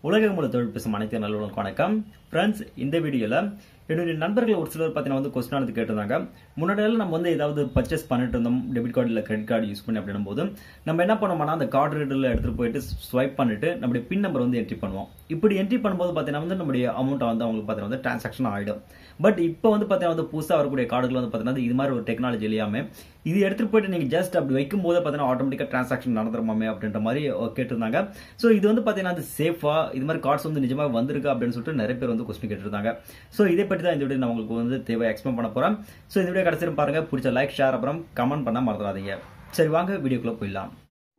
உலக மூல தொழில் பேசும் அனைத்து நல்லவர்களுக்கும் வணக்கம் ஃப்ரெண்ட்ஸ் இந்த வீடியோவில் என்னுடைய நண்பர்கள் ஒரு சிலர் பார்த்தீங்கன்னா வந்து கொஸ்டின் ஆனது கேட்டிருந்தாங்க முன்னாடியெல்லாம் நம்ம வந்து ஏதாவது பர்ச்சேஸ் பண்ணிட்டு இருந்தோம் டெபிட் கார்டு இல்லை கிரெடிட் கார்டு யூஸ் பண்ணி அப்படின்னும் போது நம்ம என்ன பண்ணுவோம்னா அந்த கார்டு ரீடரில் எடுத்துகிட்டு போயிட்டு ஸ்வைப் பண்ணிட்டு நம்முடைய பின் நம்பர் வந்து என்ட்ரி பண்ணுவோம் இப்படி என்ட்ரி பண்ணும்போது பார்த்தீங்கன்னா வந்து நம்முடைய அமௌண்ட்டை வந்து அவங்களுக்கு பார்த்தீங்கன்னா வந்து டிரான்சாக்ஷன் ஆகிடும் பட் இப்போ வந்து பார்த்தீங்கன்னா வந்து புதுசாக வரக்கூடிய கார்டுகள் வந்து பார்த்தீங்கன்னா இது மாதிரி ஒரு டெக்னாலஜி இல்லாமல் இது எடுத்துகிட்டு போயிட்டு நீங்கள் ஜஸ்ட் அப்படி வைக்கும் போது பார்த்தீங்கன்னா ஆட்டோமேட்டிக்காக டிரான்சாக்ஷன் நடந்துருமாமே அப்படின்ற மாதிரி கேட்டிருந்தாங்க ஸோ இது வந்து பார்த்தீங்கன்னா அது சேஃபா இது மாதிரி கார்ட்ஸ் வந்து நிஜமாக வந்திருக்கு அப்படின்னு சொல்லிட்டு நிறைய பேர் வந்து கொஸ்டின் கேட்டிருந்தாங்க ஸோ இதை பற்றி தான் இந்த வீடியோ நான் உங்களுக்கு வந்து தேவை எக்ஸ்பிளைன் பண்ண போகிறேன் ஸோ இந்த வீடியோ கடைசியும் பாருங்க பிடிச்ச லைக் ஷேர் அப்புறம் கமெண்ட் பண்ண மறந்துடாதீங்க சரி வாங்க வீடியோக்குள்ளே போயிடலாம்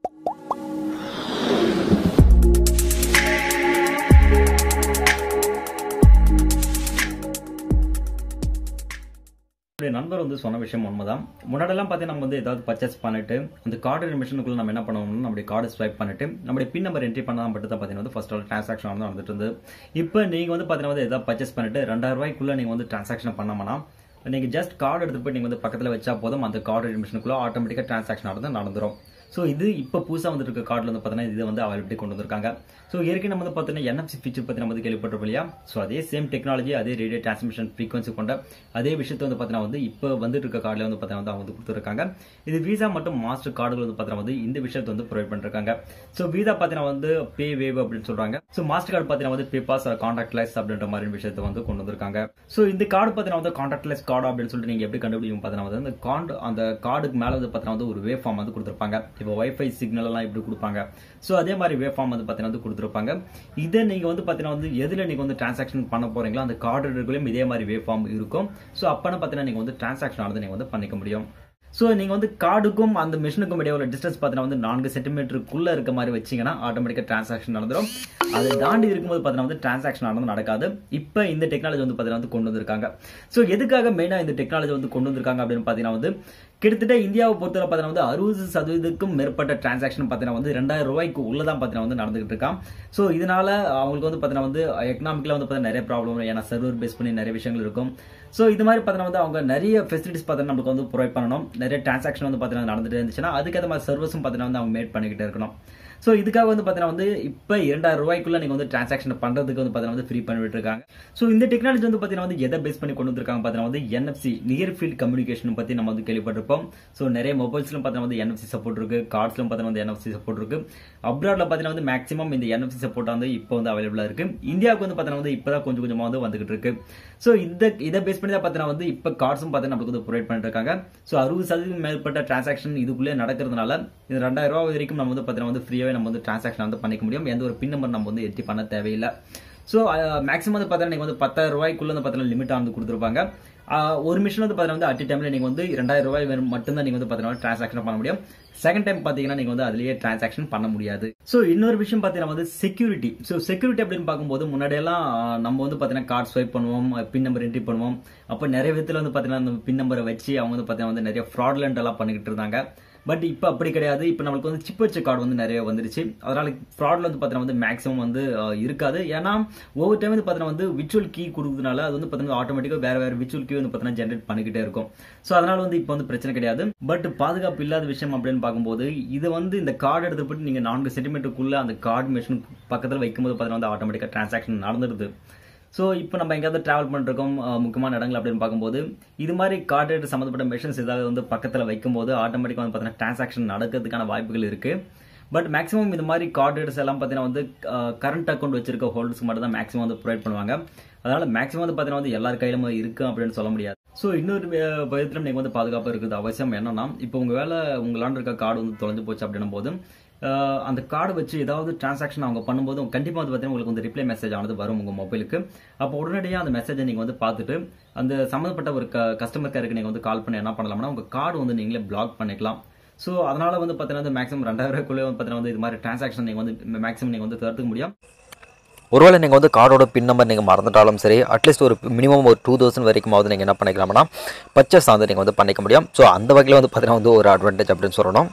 என்னுடைய நண்பர் வந்து சொன்ன விஷயம் உண்மைதான் முன்னாடியெல்லாம் பார்த்தீங்கன்னா நம்ம வந்து ஏதாவது பர்ச்சேஸ் பண்ணிட்டு அந்த கார்டு மிஷினுக்குள்ள நம்ம என்ன பண்ணுவோம்னா நம்மளுடைய கார்டு ஸ்வைப் பண்ணிட்டு நம்மளுடைய பின் நம்பர் என்ட்ரி பண்ணால் மட்டும் தான் பார்த்தீங்கன்னா வந்து ஃபர்ஸ்ட் ஆல் டிரான்சாக்ஷன் வந்து நடந்துட்டு இருந்தது இப்போ நீங்கள் வந்து பார்த்தீங்கன்னா வந்து ஏதாவது பர்ச்சேஸ் பண்ணிட்டு ரெண்டாயிரம் ரூபாய்க்குள்ள நீங்கள் வந்து டிரான்சாக்ஷன் பண்ணாமனா நீங்கள் ஜஸ்ட் கார்டு எடுத்து போய் நீங்கள் வந்து பக்கத்தில் வச்சா போதும் அந்த கார்டு மிஷினுக்குள்ள ஆட்டோமேட்டிக்காக டிரான்சாக்ஷன் நடந்து நடந்துரும் ஸோ இது இப்போ புதுசாக வந்துட்டு இருக்க கார்டில் வந்து பார்த்தீங்கன்னா இது வந்து அவைலபிலிட்டி கொண்டு வந்திருக்காங்க ஸோ ஏற்கனவே நம்ம வந்து பார்த்தீங்கன்னா என்எஃப்சி ஃபீச்சர் பற்றி நம்ம வந்து கேள்விப்பட்டிருப்போம் இல்லையா ஸோ அதே சேம் டெக்னாலஜி அதே ரேடியோ டிரான்ஸ்மிஷன் ஃப்ரீக்வன்சி கொண்ட அதே விஷயத்தை வந்து பார்த்தீங்கன்னா வந்து இப்போ வந்துட்டு இருக்க கார்டில் வந்து பார்த்தீங்கன்னா வந்து அவங்க வந்து கொடுத்துருக்காங்க இது வீசா மற்றும் மாஸ்டர் கார்டுகள் வந்து பார்த்தீங்கன்னா வந்து இந்த விஷயத்தை வந்து ப்ரொவைட் பண்ணிருக்காங்க ஸோ வீசா பார்த்தீங்கன்னா வந்து பே வேவ் அப்படின்னு சொல்றாங்க ஸோ மாஸ்டர் கார்டு பார்த்தீங்கன்னா வந்து பே பாஸ் கான்டாக்ட்லெஸ் அப்படின்ற மாதிரி விஷயத்தை வந்து கொண்டு வந்திருக்காங்க ஸோ இந்த கார்டு பார்த்தீங்கன்னா வந்து கான்டாக்ட்லெஸ் கார்டு அப்படின்னு சொல்லிட்டு நீங்க எப்படி கண்டுபிடிக்கும் பார்த்தீங்கன்னா வந்து அந்த கார்டு அந்த கார்டுக்கு மேலே வந்து பார்த்தீங்கன்னா வந்து ஒரு வே ஃபார்ம் வந்து கொடுத்துருப்பாங்க இப்போ வைஃபை சிக்னல் எல்லாம் இப்படி கொடுப்பாங்க ஸோ அதே மாதிரி வே ஃபார்ம் வந்து பார்த்தீங்கன்னா வந்து கொடுத்துருப்பாங்க இதை நீங்க வந்து பார்த்தீங்கன்னா வந்து எதுல நீங்க வந்து டிரான்சாக்ஷன் பண்ண போறீங்களோ அந்த கார்டு ரீடர்களையும் இதே மாதிரி வே ஃபார்ம் இருக்கும் ஸோ அப்பன்னு பார்த்தீங்கன்னா நீங்க வந்து டிரான்சாக்ஷன் ஆனது நீங்க வந்து பண்ணிக்க முடியும் ஸோ நீங்கள் வந்து கார்டுக்கும் அந்த மிஷினுக்கும் இடையே உள்ள டிஸ்டன்ஸ் பார்த்தீங்கன்னா வந்து நான்கு சென்டிமீட்டருக்குள்ளே இருக்க மாதிரி வச்சிங்கன்னா ஆட்டோமேட்டிக்காக டிரான்சாக்ஷன் நடந்துடும் அதை தாண்டி இருக்கும்போது பார்த்தீங்கன்னா வந்து டிரான்சாக்ஷன் நடந்து நடக்காது இப்போ இந்த டெக்னாலஜி வந்து பார்த்தீங்கன்னா வந்து கொண்டு வந்திருக்காங்க ஸோ எதுக்காக மெயினாக இந்த டெக்னாலஜி வந்து கொண்டு வந்திருக்காங்க அப்படின்னு பார்த்தீங்கன்னா வந்து கிட்டத்தட்ட இந்தியாவை பொறுத்தவரை பார்த்தீங்கன்னா வந்து அறுபது சதவீதத்துக்கும் மேற்பட்ட டிரான்சாக்ஷன் பார்த்தீங்கன்னா வந்து ரெண்டாயிரம் ரூபாய்க்கு உள்ளதான் பார்த்தீங்கன்னா வந்து நடந்துகிட்டு இருக்கான் ஸோ இதனால அவங்களுக்கு வந்து பார்த்தீங்கன்னா வந்து எக்கனாமிக்கில் வந்து பார்த்தீங்கன்னா நிறைய ப்ராப்ளம் ஏன்னா சர்வர் பேஸ் பண்ணி நிறைய விஷயங்கள் இருக்கும் ஸோ இது மாதிரி பார்த்தீங்கன்னா வந்து அவங்க நிறைய ஃபெசிலிட்டிஸ் பார்த்தீங்கன்னா நமக்கு வந்து ப்ரொவைட் பண்ணணும் நிறைய டிரான்சாக்ஷன் வந்து பார்த்தீங்கன்னா நடந்துட்டு இருந்துச்சுன்னா அதுக்கேற்ற மாதிரி சர்வீஸும் பார்த்தீங்கன்னா வந்து அவங்க மேட் பண்ணிக்கிட்டே இருக்கணும் ஸோ இதுக்காக வந்து பார்த்தீங்கன்னா வந்து இப்போ இரண்டாயிரம் ரூபாய்க்குள்ள நீங்கள் வந்து டிரான்சாக்ஷன் பண்ணுறதுக்கு வந்து பார்த்தீங்கன்னா வந்து ஃப்ரீ பண்ணிட்டு இருக்காங்க ஸோ இந்த டெக்னாலஜி வந்து பார்த்தீங்கன்னா வந்து எதை பேஸ் பண்ணி கொண்டு வந்திருக்காங்க பார்த்தீங்கன்னா வந்து என்எஃப்சி நியர் ஃபீல்ட் கம்யூனிகேஷன் பற்றி நம்ம வந்து கேள்விப்பட்டிருப்போம் ஸோ நிறைய மொபைல்ஸ்லும் பார்த்தீங்கன்னா வந்து என்எஃப்சி சப்போர்ட் இருக்கு கார்ட்ஸ்லும் பார்த்தீங்கன்னா வந்து என்எஃப்சி சப்போர்ட் இருக்கு அப்ராட்ல பார்த்தீங்கன்னா வந்து மேக்ஸிமம் இந்த என்எஃப்சி சப்போர்ட் வந்து இப்போ வந்து அவைலபிளா இருக்கு இந்தியாவுக்கு வந்து பார்த்தீங்கன்னா வந்து இப்போதான் கொஞ்சம் கொஞ்சமாக வந்து வந்துகிட்டு இருக்கு ஸோ இந்த இதை பேஸ் பண்ணி தான் பார்த்தீங்கன்னா வந்து இப்போ கார்ட்ஸும் பார்த்தீங்கன்னா நமக்கு வந்து ப்ரொவைட் பண்ணிட்டு இருக்காங்க ஸோ அறுபது சதவீதம் மேற்பட்ட டிரான்சாக்ஷன் இதுக்குள்ளே நடக்கிறதுனால இது ரெண்டாயிரம் ரூபாய் வரைக்கும் நம்ம வந்து பார்த்தீங்கன்னா வந்து ஃப்ரீயாகவே நம்ம வந்து டிரான்சாக்ஷன் வந்து பண்ணிக்க முடியும் எந்த ஒரு பின் நம்பர் நம்ம வந்து எட்டி பண்ண தேவையில்லை ஸோ மேக்ஸிமம் வந்து பார்த்தீங்கன்னா நீங்கள் வந்து பத்தாயிரம் ரூபாய்க்குள்ள வந்து பார்த்தீங்கன்னா லிமிட்டாக வந்து கொடுத்துருப்பாங்க ஒரு மிஷின் வந்து பார்த்தீங்கன்னா வந்து அட் டைம்ல நீங்கள் வந்து ரெண்டாயிரம் ரூபாய் மட்டும்தான் நீங்கள் வந்து பார்த்தீங்கன்னா டிரான்சாக்ஷன் பண்ண முடியும் செகண்ட் டைம் பார்த்தீங்கன்னா நீங்கள் வந்து அதுலேயே டிரான்சாக்ஷன் பண்ண முடியாது ஸோ இன்னொரு விஷயம் பார்த்தீங்கன்னா வந்து செக்யூரிட்டி ஸோ செக்யூரிட்டி அப்படின்னு பார்க்கும்போது முன்னாடியெல்லாம் நம்ம வந்து பார்த்தீங்கன்னா கார்டு ஸ்வைப் பண்ணுவோம் பின் நம்பர் என்ட்ரி பண்ணுவோம் அப்போ நிறைய விதத்தில் வந்து பார்த்தீங்கன்னா அந்த பின் நம்பரை வச்சு அவங்க வந்து பார்த்தீங்கன்னா வந்து நிறைய ஃப்ராட்லண்ட் எல்லாம் பண்ணிக்கிட்டு இருந்தாங்க பட் இப்போ அப்படி கிடையாது இப்போ நம்மளுக்கு வந்து சிப் வச்ச கார்டு வந்து நிறைய வந்துருச்சு அதனால ஃப்ராட்ல வந்து பார்த்தீங்கன்னா வந்து மேக்ஸிமம் வந்து இருக்காது ஏன்னா ஒவ்வொரு டைம் வந்து பார்த்தீங்கன்னா வந்து விச்சுவல் கீ கொடுக்கறதுனால அது வந்து பார்த்தீங்கன்னா ஆட்டோமேட்டிக்காக வேற வேற விச்சுவல் கீ வந்து பார்த்தீங்கன்னா ஜென்ரேட் பண்ணிக்கிட்டே இருக்கும் ஸோ அதனால வந்து இப்போ வந்து பிரச்சனை கிடையாது பட் பாதுகாப்பு இல்லாத விஷயம் அப்படின்னு பார்க்கும்போது இது வந்து இந்த கார்டு எடுத்து போட்டு நீங்கள் நான்கு சென்டிமீட்டருக்குள்ள அந்த கார்டு மிஷின் பக்கத்தில் வைக்கும்போது பார்த்தீங்கன்னா வந்து ஆட்டோமேட்டிக்காக டிரான்சாக்ஷன் நடந்துடுது ஸோ இப்போ நம்ம எங்கேயாவது ட்ராவல் பண்ணிருக்கோம் முக்கியமான இடங்கள் அப்படின்னு பார்க்கும்போது இது மாதிரி கார்டு ரேட் சம்மந்தப்பட்ட மிஷின்ஸ் ஏதாவது வந்து பக்கத்தில் வைக்கும்போது ஆட்டோமேட்டிக்காக வந்து பார்த்தீங்கன்னா டிரான்சாக்ஷன் நடக்கிறதுக்கான வாய்ப்புகள் இருக்கு பட் மேக்ஸிமம் இந்த மாதிரி கார்டு ரேட்ஸ் எல்லாம் பார்த்தீங்கன்னா வந்து கரண்ட் அக்கௌண்ட் வச்சிருக்க ஹோல்டர்ஸ்க்கு மட்டும் தான் மேக்ஸிமம் வந்து ப்ரொவைட் பண்ணுவாங்க அதனால மேக்ஸிமம் வந்து பார்த்தீங்கன்னா வந்து எல்லார் கையிலும் இருக்கு அப்படின்னு சொல்ல முடியாது ஸோ இன்னொரு விதத்திலும் நீங்கள் வந்து பாதுகாப்பாக இருக்குது அவசியம் என்னன்னா இப்போ உங்கள் வேலை உங்களாண்டு இருக்க கார்டு வந்து தொலைஞ்சு போச்சு அப்படின்னும் போது அந்த கார்டு வச்சு ஏதாவது டிரான்சாக்ஷன் அவங்க பண்ணும்போது கண்டிப்பாக வந்து பார்த்தீங்கன்னா உங்களுக்கு வந்து ரிப்ளை மெசேஜ் ஆனது வரும் உங்கள் மொபைலுக்கு அப்போ உடனடியாக அந்த மெசேஜை நீங்கள் வந்து பார்த்துட்டு அந்த சம்மந்தப்பட்ட ஒரு கஸ்டமர் கேருக்கு நீங்கள் வந்து கால் பண்ணி என்ன பண்ணலாம்னா உங்கள் கார்டு வந்து நீங்களே பிளாக் பண்ணிக்கலாம் ஸோ அதனால வந்து பார்த்தீங்கன்னா மேக்ஸிமம் ரெண்டாயிரம் ரூபாய்க்குள்ளே வந்து பார்த்தீங்கன்னா வந்து இது மாதிரி டிரான்சாக்ஷன் நீங்கள் வந்து மேக்ஸிமம் நீங்கள் வந்து தடுத்துக்க முடியும் ஒருவேளை நீங்கள் வந்து கார்டோட பின் நம்பர் நீங்கள் மறந்துட்டாலும் சரி அட்லீஸ்ட் ஒரு மினிமம் ஒரு டூ தௌசண்ட் வரைக்குமாவது நீங்கள் என்ன பண்ணிக்கலாம்னா பர்ச்சேஸ் வந்து நீங்கள் வந்து பண்ணிக்க முடியும் ஸோ அந்த வகையில் வந்து பார்த்தீங்கன்னா வந்து ஒரு அட்வான்டேஜ் அப்படின்னு சொல்லணும்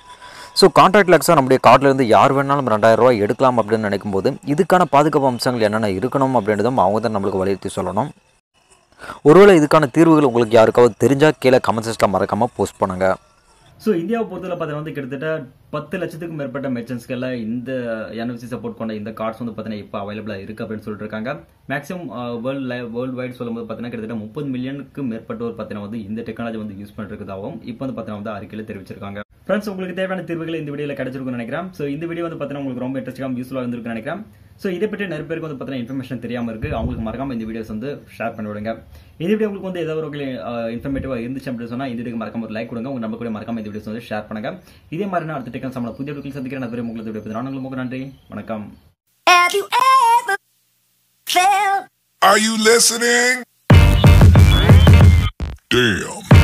ஸோ கான்ட்ராக்ட் லெக்ஸாக நம்முடைய கார்டிலேருந்து யார் வேணாலும் ரெண்டாயிரம் ரூபாய் எடுக்கலாம் அப்படின்னு நினைக்கும்போது இதுக்கான பாதுகாப்பு அம்சங்கள் என்னென்ன இருக்கணும் அப்படின்றதும் அவங்க தான் நம்மளுக்கு வலியுறுத்தி சொல்லணும் ஒருவேளை இதுக்கான தீர்வுகள் உங்களுக்கு யாருக்காவது தெரிஞ்சால் கீழே கமெண்ட் செக்ஷனில் மறக்காமல் போஸ்ட் பண்ணுங்கள் ஸோ இந்தியாவை பொறுத்தவரை பார்த்தீங்கன்னா வந்து கிட்டத்தட்ட பத்து லட்சத்துக்கும் மேற்பட்ட மெர்ச்சன்ஸ்களில் இந்த என்எஃப்சி சப்போர்ட் கொண்ட இந்த கார்ட்ஸ் வந்து பார்த்தீங்கன்னா இப்போ அவைலபிளாக இருக்கு அப்படின்னு சொல்லிட்டு இருக்காங்க மேக்ஸிமம் வேர்ல்டு வேர்ல்டு வைட் சொல்லும்போது பார்த்தீங்கன்னா கிட்டத்தட்ட முப்பது மில்லியனுக்கு மேற்பட்டோர் பார்த்தீங்கன்னா வந்து இந்த டெக்னாலஜி வந்து யூஸ் பண்ணிருக்கதாகவும் இப்போ வந்து பார்த்தீங்கன்னா வந்து அறிக்கையில் தெரிவிச்சிருக்காங்க ஃப்ரெண்ட்ஸ் உங்களுக்கு தேவையான தீர்வுகள் இந்த வீடியோவில் கிடைச்சிருக்கும்னு நினைக்கிறேன் ஸோ இந்த வீடியோ வந்து பார்த்தீங்கன்னா உங்களுக்கு ரொம்ப இன்ட்ரெஸ்டிங்காக யூஸ்ஃபுல்லாக இருந்திருக்குன்னு நினைக்கிறேன் ஸோ இதை பற்றி நிறைய பேருக்கு வந்து பார்த்தீங்கன்னா இன்ஃபர்மேஷன் தெரியாமல் இருக்கு அவங்களுக்கு மறக்காம இந்த வீடியோஸ் வந்து ஷேர் பண்ணி விடுங்க இந்த வீடியோ உங்களுக்கு வந்து ஏதாவது ஒரு இன்ஃபர்மேட்டிவாக இருந்துச்சு அப்படின்னு சொன்னால் இந்த வீடியோ மறக்காம ஒரு லைக் கொடுங்க உங்க நம்ம கூட மறக்காம இந்த வீடியோஸ் வந்து ஷேர் பண்ணுங்க இதே மாதிரி நான் அடுத்த டெக்கன் சம்பளம் புதிய வீட்டில் சந்திக்கிறேன் அதுவரை உங்களுக்கு வீடியோ நான் உங்களுக்கு நன்றி வணக்கம் Have you ever felt Are you listening? Damn.